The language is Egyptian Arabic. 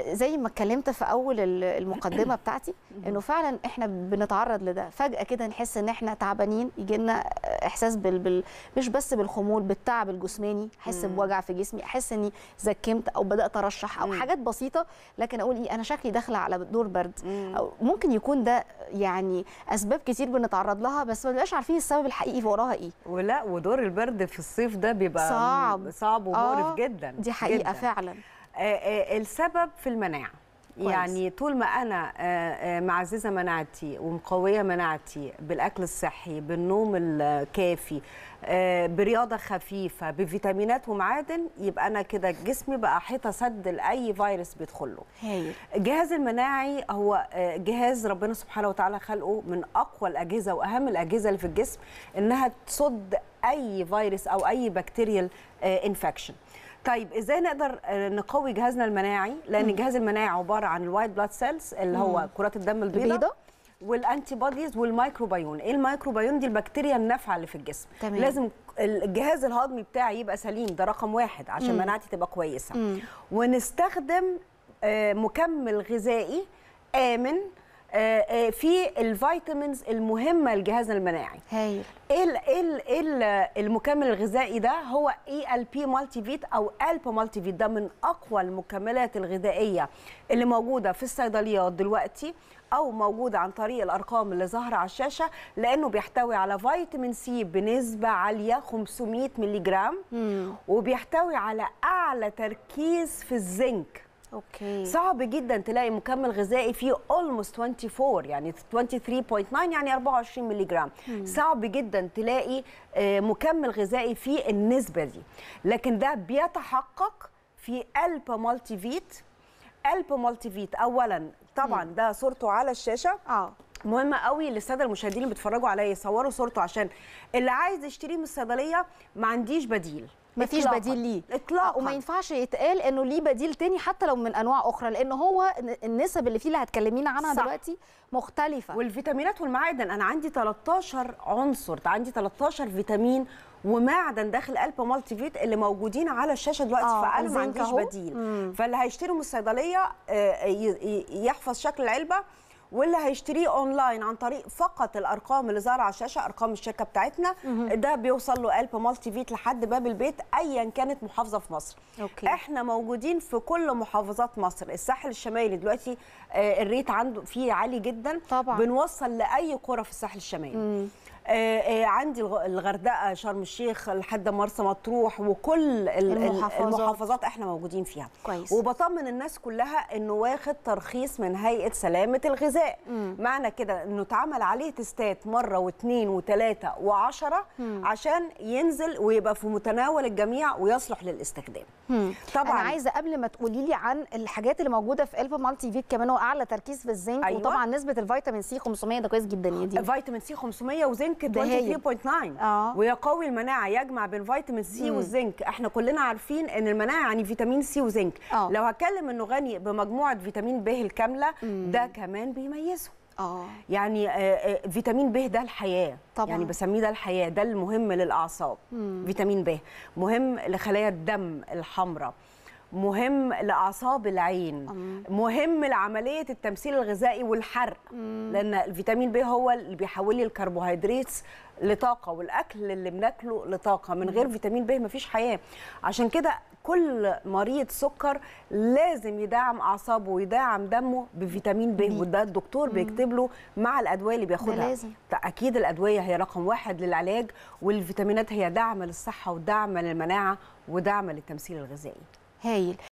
زي ما اتكلمت في اول ال- المقدمه بتاعتي انه فعلا احنا بنتعرض لده فجاه كده نحس ان احنا تعبانين يجي لنا احساس بال... بال... مش بس بالخمول بالتعب الجسماني احس بوجع في جسمي احس اني زكمت او بدات ارشح او حاجات بسيطه لكن اقول ايه انا شكلي داخله على دور برد او ممكن يكون ده يعني اسباب كتير بنتعرض لها بس ما بنبقاش عارفين السبب الحقيقي في وراها ايه ولا ودور البرد في الصيف ده بيبقى صعب. صعب ومقرف آه، جدا دي حقيقه جداً. فعلا آه، آه، السبب في المناعه كويس. يعني طول ما انا آه، آه، معززه مناعتي ومقويه مناعتي بالاكل الصحي بالنوم الكافي آه، برياضه خفيفه بفيتامينات ومعادن يبقى انا كده جسمي بقى حيطه سد لاي فيروس بيدخل له هايل الجهاز المناعي هو آه، جهاز ربنا سبحانه وتعالى خلقه من اقوى الاجهزه واهم الاجهزه اللي في الجسم انها تصد اي فيروس او اي بكتيريال انفكشن طيب ازاي نقدر آه، نقوي جهازنا المناعي لان الجهاز المناعي عباره عن الوايت بلاد سيلز اللي هو كرات الدم البيضاء البيضة؟ والانتي بوديز والميكروبيون ايه الميكروبيون دي البكتيريا النافعه اللي في الجسم تمام. لازم الجهاز الهضمي بتاعي يبقى سليم ده رقم واحد عشان مناعتي تبقى كويسه ونستخدم آه، مكمل غذائي امن آه، آه، في الفيتامينز المهمه لجهازنا المناعي هايل ايه ال ايه ال ايه ال المكمل الغذائي ده هو اي ال بي مالتي فيت او البا مالتي فيت ده من اقوى المكملات الغذائيه اللي موجوده في الصيدليات دلوقتي او موجوده عن طريق الارقام اللي ظاهره على الشاشه لانه بيحتوي على فيتامين سي بنسبه عاليه 500 مللي جرام وبيحتوي على اعلى تركيز في الزنك اوكي صعب جدا تلاقي مكمل غذائي فيه almost 24 يعني 23.9 يعني 24 مللي جرام صعب جدا تلاقي آه، مكمل غذائي فيه النسبة دي لكن ده بيتحقق في البا مالتي فيت البا مالتي فيت اولا طبعا ده صورته على الشاشه اه مهمة قوي للسادة المشاهدين اللي بيتفرجوا عليا يصوروا صورته عشان اللي عايز يشتريه من الصيدلية ما عنديش بديل مفيش إطلاقاً. بديل ليه اطلاقا وما ينفعش يتقال انه ليه بديل تاني حتى لو من انواع اخرى لان هو النسب اللي فيه اللي هتكلمينا عنها صح. دلوقتي مختلفه والفيتامينات والمعادن انا عندي 13 عنصر عندي 13 فيتامين ومعدن داخل البا مالتي فيت اللي موجودين على الشاشه دلوقتي آه، فانا ما الزنك عنديش أهو. بديل فاللي هيشتري من الصيدليه آه، ي- ي- يحفظ شكل العلبه واللي هيشتريه اونلاين عن طريق فقط الارقام اللي ظاهره على الشاشه ارقام الشركه بتاعتنا ده بيوصل له البا مالتي فيت لحد باب البيت ايا كانت محافظه في مصر أوكي. احنا موجودين في كل محافظات مصر الساحل الشمالي دلوقتي آه، الريت عنده فيه عالي جدا طبعاً. بنوصل لاي قرى في الساحل الشمالي آه آه عندي الغ- الغردقه شرم الشيخ لحد مرسى مطروح وكل ال- ال- المحافظات. المحافظات احنا موجودين فيها كويس. وبطمن الناس كلها انه واخد ترخيص من هيئه سلامه الغذاء معنى كده انه اتعمل عليه تستات مره واثنين وثلاثه وعشرة عشان ينزل ويبقى في متناول الجميع ويصلح للاستخدام طبعا انا عايزه قبل ما تقولي لي عن الحاجات اللي موجوده في الفا مالتي فيت كمان هو اعلى تركيز في الزنك أيوة. وطبعا نسبه الفيتامين سي 500 ده كويس جدا يا دي فيتامين سي 500 وزنك ده هايل. 23.9 آه. ويقوي المناعه يجمع بين فيتامين سي والزنك احنا كلنا عارفين ان المناعه يعني فيتامين سي وزنك آه. لو هتكلم انه غني بمجموعه فيتامين ب الكامله ده كمان بيميزه اه يعني آه، آه، فيتامين ب ده الحياه طبعاً. يعني بسميه ده الحياه ده المهم للاعصاب فيتامين ب مهم لخلايا الدم الحمراء مهم لاعصاب العين مهم لعمليه التمثيل الغذائي والحرق لان الفيتامين ب هو اللي بيحول لي الكربوهيدرات لطاقه والاكل اللي بناكله لطاقه من غير فيتامين ب مفيش حياه عشان كده كل مريض سكر لازم يدعم اعصابه ويدعم دمه بفيتامين ب وده الدكتور بيكتب له مع الادويه اللي بياخدها لازم. اكيد الادويه هي رقم واحد للعلاج والفيتامينات هي دعم للصحه ودعم للمناعه ودعم للتمثيل الغذائي هايل